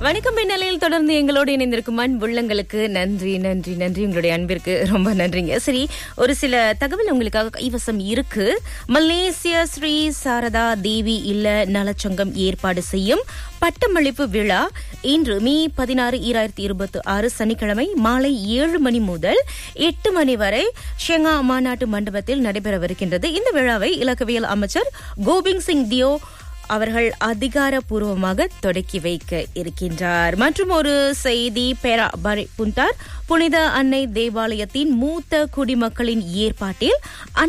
வணக்கம் பின்னலையில் தொடர்ந்து எங்களோடு இணைந்திருக்கும் அன்புள்ளங்களுக்கு நன்றி நன்றி நன்றி உங்களுடைய அன்பிற்கு ரொம்ப நன்றிங்க சரி ஒரு சில தகவல் உங்களுக்காக கைவசம் இருக்கு மலேசிய ஸ்ரீ சாரதா தேவி இல்ல நலச்சங்கம் ஏற்பாடு செய்யும் பட்டமளிப்பு விழா இன்று மே பதினாறு ஈராயிரத்தி இருபத்தி ஆறு சனிக்கிழமை மாலை ஏழு மணி முதல் எட்டு மணி வரை ஷெங்கா மாநாட்டு மண்டபத்தில் நடைபெறவிருக்கின்றது இந்த விழாவை இலக்கவியல் அமைச்சர் கோபிந்த் சிங் தியோ அவர்கள் அதிகாரப்பூர்வமாக தொடக்கி வைக்க இருக்கின்றார் மற்றும் ஒரு செய்தி பேரா பரி புந்தார் புனித அன்னை தேவாலயத்தின் மூத்த குடிமக்களின் ஏற்பாட்டில்